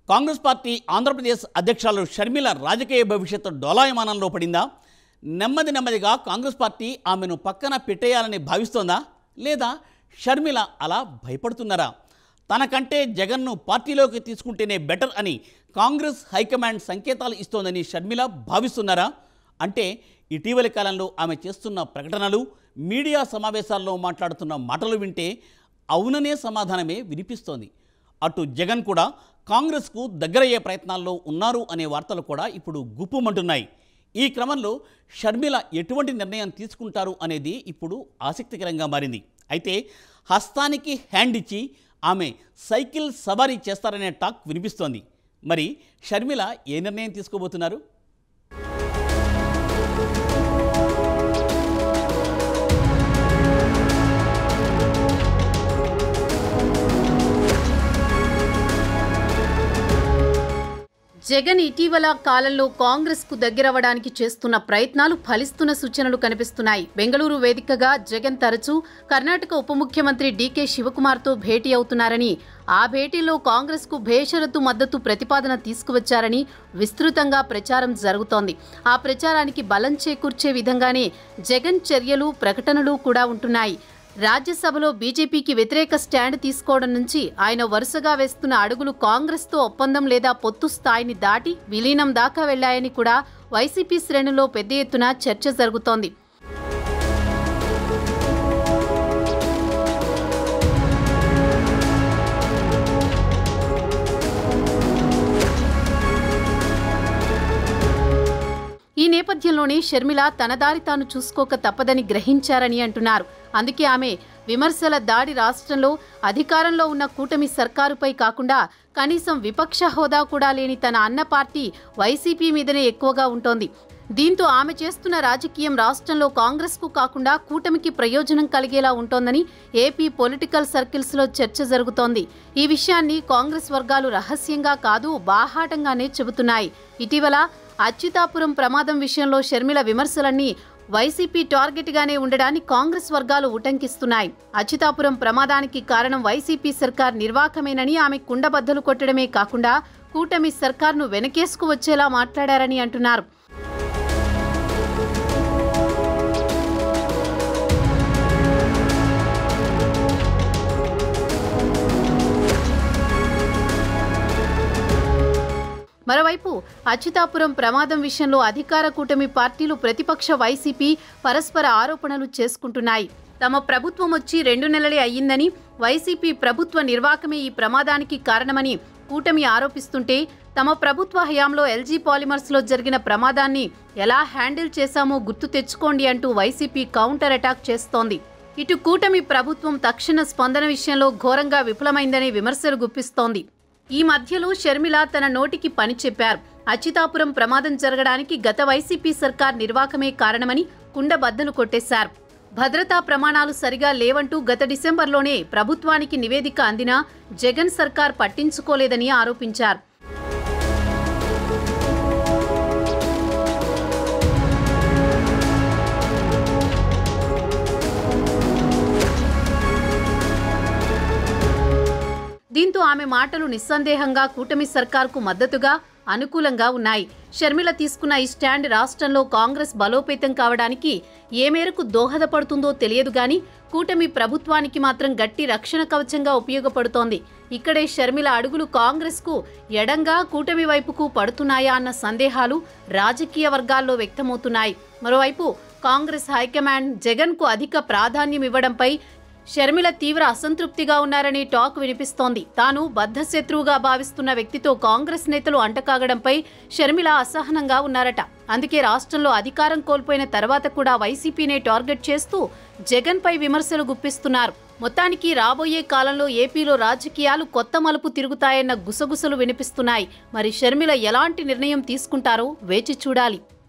Congress party Andhra Pradesh అధ్యక్షురాలు షర్మిల రాజకీయ భవిష్యత్తు డోలాయమానంలో పడిందా నెమ్మది నెమ్మదిగా కాంగ్రెస్ పార్టీ ఆమెను పక్కన పెట్టేయాలని భావిస్తోందా లేదా షర్మిల అలా భయపడుతున్నారా తనకంటే జగన్ను పార్టీలోకి తీసుకుంటేనే బెటర్ అని కాంగ్రెస్ హైకమాండ్ సంకేతాలు ఇస్తోందని షర్మిల భావిస్తున్నారా అంటే ఇటీవలి కాలంలో ఆమె చేస్తున్న ప్రకటనలు మీడియా సమావేశాల్లో మాట్లాడుతున్న మాటలు వింటే అవుననే సమాధానమే వినిపిస్తోంది అటు జగన్ కూడా కాంగ్రెస్కు దగ్గరయ్యే ప్రయత్నాల్లో ఉన్నారు అనే వార్తలు కూడా ఇప్పుడు గుప్పుమంటున్నాయి ఈ క్రమంలో షర్మిల ఎటువంటి నిర్ణయం తీసుకుంటారు అనేది ఇప్పుడు ఆసక్తికరంగా మారింది అయితే హస్తానికి హ్యాండ్ ఇచ్చి ఆమె సైకిల్ సవారీ చేస్తారనే టాక్ వినిపిస్తోంది మరి షర్మిల ఏ నిర్ణయం తీసుకోబోతున్నారు జగన్ ఇటీవల కాలంలో కాంగ్రెస్ కు దగ్గరవడానికి చేస్తున్న ప్రయత్నాలు ఫలిస్తున్న సూచనలు కనిపిస్తున్నాయి బెంగళూరు వేదికగా జగన్ తరచూ కర్ణాటక ఉప ముఖ్యమంత్రి డీకే శివకుమార్తో భేటీ అవుతున్నారని ఆ భేటీలో కాంగ్రెస్ కు భేషరతు మద్దతు ప్రతిపాదన తీసుకువచ్చారని విస్తృతంగా ప్రచారం జరుగుతోంది ఆ ప్రచారానికి బలం చేకూర్చే విధంగానే జగన్ చర్యలు ప్రకటనలు కూడా ఉంటున్నాయి రాజ్యసభలో బీజేపీకి వ్యతిరేక స్టాండ్ తీసుకోవడం నుంచి ఆయన వరుసగా వేస్తున్న అడుగులు కాంగ్రెస్తో ఒప్పందం లేదా పొత్తు స్థాయిని దాటి విలీనం దాకా వెళ్లాయని కూడా వైసీపీ శ్రేణుల్లో పెద్ద ఎత్తున చర్చ జరుగుతోంది ఈ నేపథ్యంలోనే షర్మిల తన దారి తాను చూసుకోక తప్పదని గ్రహించారని అంటున్నారు అందుకే ఆమె విమర్శల దాడి రాష్ట్రంలో అధికారంలో ఉన్న కూటమి సర్కారుపై కాకుండా కనీసం విపక్ష హోదా కూడా లేని తన అన్న పార్టీ వైసీపీ మీదనే ఎక్కువగా ఉంటోంది దీంతో ఆమె చేస్తున్న రాజకీయం రాష్ట్రంలో కాంగ్రెస్కు కాకుండా కూటమికి ప్రయోజనం కలిగేలా ఉంటోందని ఏపీ పొలిటికల్ సర్కిల్స్లో చర్చ జరుగుతోంది ఈ విషయాన్ని కాంగ్రెస్ వర్గాలు రహస్యంగా కాదు బాహాటంగానే చెబుతున్నాయి ఇటీవల అచ్యుతాపురం ప్రమాదం విషయంలో షర్మిల విమర్శలన్నీ వైసీపీ టార్గెట్గానే ఉండడాన్ని కాంగ్రెస్ వర్గాలు ఉటంకిస్తున్నాయి అచ్యుతాపురం ప్రమాదానికి కారణం వైసీపీ సర్కార్ నిర్వాకమేనని ఆమె కుండబద్దలు కొట్టడమే కాకుండా కూటమి సర్కార్ను వెనకేసుకు వచ్చేలా మాట్లాడారని అంటున్నారు మరోవైపు అచ్యుతాపురం ప్రమాదం విషయంలో అధికార కూటమి పార్టీలు ప్రతిపక్ష వైసీపీ పరస్పర ఆరోపణలు చేసుకుంటున్నాయి తమ ప్రభుత్వం వచ్చి రెండు నెలలే అయ్యిందని వైసీపీ ప్రభుత్వ నిర్వాకమే ఈ ప్రమాదానికి కారణమని కూటమి ఆరోపిస్తుంటే తమ ప్రభుత్వ హయాంలో ఎల్జీ పాలిమర్స్లో జరిగిన ప్రమాదాన్ని ఎలా హ్యాండిల్ చేశామో గుర్తు తెచ్చుకోండి అంటూ వైసీపీ కౌంటర్ అటాక్ చేస్తోంది ఇటు కూటమి ప్రభుత్వం తక్షణ స్పందన విషయంలో ఘోరంగా విఫలమైందనే విమర్శలు గుప్పిస్తోంది ఈ మధ్యలో షర్మిల తన నోటికి పని చెప్పారు అచ్యుతాపురం ప్రమాదం జరగడానికి గత వైసీపీ సర్కార్ నిర్వాకమే కారణమని కుండబద్దలు కొట్టేశారు భద్రతా ప్రమాణాలు సరిగా లేవంటూ గత డిసెంబర్లోనే ప్రభుత్వానికి నివేదిక అందినా జగన్ సర్కార్ పట్టించుకోలేదని ఆరోపించారు దీంతో ఆమె మాటలు నిస్సందేహంగా కూటమి సర్కార్కు మద్దతుగా అనుకూలంగా ఉన్నాయి షర్మిల తీసుకున్న ఈ స్టాండ్ రాష్ట్రంలో కాంగ్రెస్ బలోపేతం కావడానికి ఏ మేరకు దోహదపడుతుందో తెలియదు గాని కూటమి ప్రభుత్వానికి మాత్రం గట్టి రక్షణ కవచంగా ఉపయోగపడుతోంది ఇక్కడే షర్మిల అడుగులు కాంగ్రెస్కు ఎడంగా కూటమి వైపుకు పడుతున్నాయా అన్న సందేహాలు రాజకీయ వర్గాల్లో వ్యక్తమవుతున్నాయి మరోవైపు కాంగ్రెస్ హైకమాండ్ జగన్కు అధిక ప్రాధాన్యం ఇవ్వడంపై షర్మిల తీవ్ర అసంతృప్తిగా ఉన్నారనే టాక్ వినిపిస్తోంది తాను బద్ధశత్రువుగా భావిస్తున్న వ్యక్తితో కాంగ్రెస్ నేతలు అంటకాగడంపై షర్మిల అసహనంగా ఉన్నారట అందుకే రాష్ట్రంలో అధికారం కోల్పోయిన తర్వాత కూడా వైసీపీనే టార్గెట్ చేస్తూ జగన్పై విమర్శలు గుప్పిస్తున్నారు మొత్తానికి రాబోయే కాలంలో ఏపీలో రాజకీయాలు కొత్త మలుపు తిరుగుతాయన్న గుసగుసలు వినిపిస్తున్నాయి మరి షర్మిల ఎలాంటి నిర్ణయం తీసుకుంటారో వేచి చూడాలి